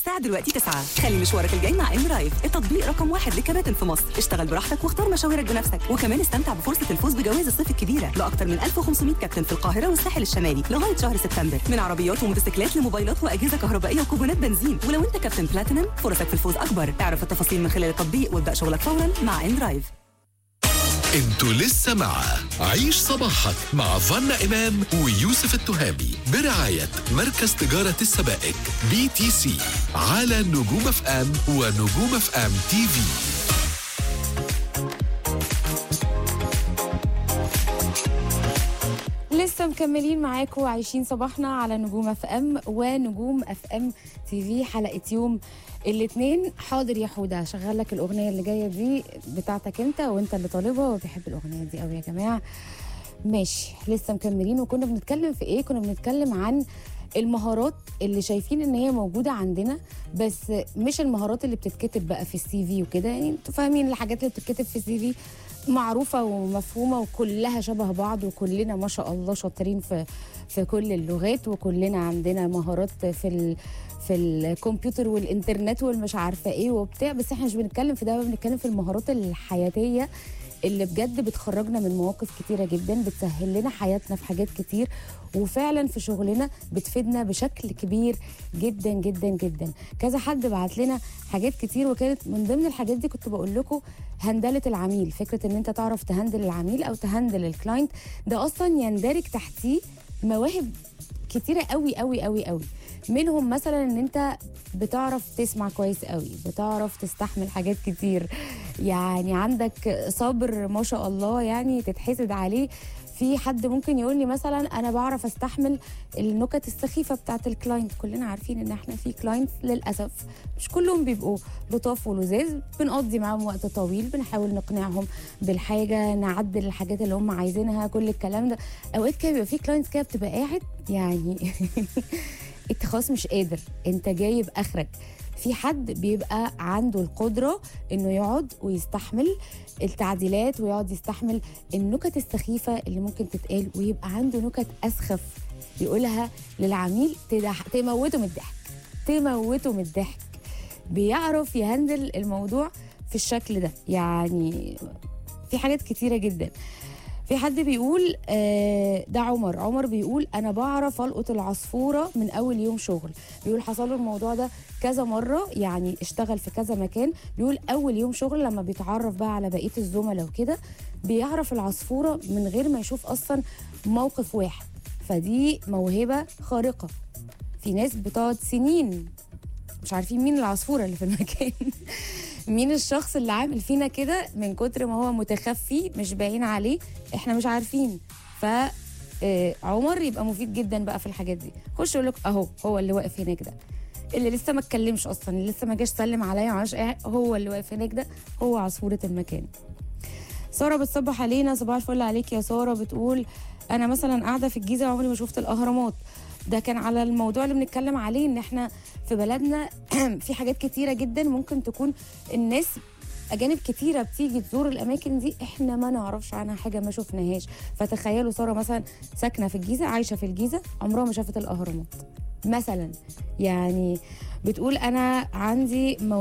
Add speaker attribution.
Speaker 1: الساعة دلوقتي 9 خلي مشوارك الجاي مع ام رايف التطبيق رقم واحد للكباتن في مصر اشتغل براحتك واختار مشاويرك بنفسك وكمان استمتع بفرصة الفوز بجوائز الصيف الكبيرة لأكثر من 1500 كابتن في القاهرة والساحل الشمالي لغاية شهر سبتمبر من عربيات وموتوسيكلات لموبايلات وأجهزة كهربائية وكوبونات بنزين ولو أنت كابتن بلاتينم فرصك في الفوز أكبر اعرف التفاصيل من خلال التطبيق وابدأ شغلك فورا مع ام درايف
Speaker 2: انتوا لسه مع عيش صباحك مع فنا إمام ويوسف التهامي برعاية مركز تجارة السبائك بي تي سي على نجوم اف ام ونجوم اف ام تي في
Speaker 3: لسه مكملين معاكم وعايشين صباحنا على نجوم اف ام ونجوم اف ام تي في حلقه يوم الاثنين حاضر يا حوده هشغل لك الاغنيه اللي جايه دي بتاعتك انت وانت اللي طالبها وبيحب الاغنيه دي قوي يا جماعه ماشي لسه مكملين وكنا بنتكلم في ايه كنا بنتكلم عن المهارات اللي شايفين ان هي موجوده عندنا بس مش المهارات اللي بتتكتب بقى في السي في وكده يعني انتوا فاهمين الحاجات اللي بتتكتب في السي في معروفه ومفهومه وكلها شبه بعض وكلنا ما شاء الله شاطرين في في كل اللغات وكلنا عندنا مهارات في ال في الكمبيوتر والانترنت والمش عارفه ايه وبتاع بس احنا مش بنتكلم في ده بنتكلم في المهارات الحياتيه اللي بجد بتخرجنا من مواقف كتيرة جدا بتسهل لنا حياتنا في حاجات كتير وفعلا في شغلنا بتفيدنا بشكل كبير جدا جدا جدا كذا حد بعت لنا حاجات كتير وكانت من ضمن الحاجات دي كنت بقول لكم هندلة العميل فكرة ان انت تعرف تهندل العميل او تهندل الكلاينت ده اصلا يندرج تحتيه مواهب كتيرة قوي قوي قوي قوي منهم مثلا ان انت بتعرف تسمع كويس قوي بتعرف تستحمل حاجات كتير يعني عندك صبر ما شاء الله يعني تتحسد عليه في حد ممكن يقول لي مثلا انا بعرف استحمل النكت السخيفه بتاعت الكلاينت كلنا عارفين ان احنا في كلاينتس للاسف مش كلهم بيبقوا لطاف ولزاز بنقضي معاهم وقت طويل بنحاول نقنعهم بالحاجه نعدل الحاجات اللي هم عايزينها كل الكلام ده اوقات كده بيبقى في كلاينتس كده بتبقى قاعد يعني انت خلاص مش قادر انت جايب اخرك في حد بيبقى عنده القدرة انه يقعد ويستحمل التعديلات ويقعد يستحمل النكت السخيفة اللي ممكن تتقال ويبقى عنده نكت اسخف يقولها للعميل تدح... تموته من الضحك تموته من الضحك بيعرف يهندل الموضوع في الشكل ده يعني في حاجات كتيرة جدا في حد بيقول آه، ده عمر عمر بيقول انا بعرف القط العصفوره من اول يوم شغل بيقول حصل له الموضوع ده كذا مره يعني اشتغل في كذا مكان بيقول اول يوم شغل لما بيتعرف بقى على بقيه الزملاء وكده بيعرف العصفوره من غير ما يشوف اصلا موقف واحد فدي موهبه خارقه في ناس بتقعد سنين مش عارفين مين العصفوره اللي في المكان مين الشخص اللي عامل فينا كده من كتر ما هو متخفي مش باين عليه احنا مش عارفين ف آه، عمر يبقى مفيد جدا بقى في الحاجات دي خش اقول لك اهو هو اللي واقف هناك ده اللي لسه ما اتكلمش اصلا اللي لسه ما جاش سلم عليا معرفش ايه هو اللي واقف هناك ده هو عصفوره المكان ساره بتصبح علينا صباح الفل عليك يا ساره بتقول انا مثلا قاعده في الجيزه عمري ما شفت الاهرامات ده كان على الموضوع اللي بنتكلم عليه ان احنا في بلدنا في حاجات كتيره جدا ممكن تكون الناس اجانب كتيره بتيجي تزور الاماكن دي احنا ما نعرفش عنها حاجه ما شفناهاش فتخيلوا ساره مثلا ساكنه في الجيزه عايشه في الجيزه عمرها ما شافت الاهرامات مثلا يعني بتقول انا عندي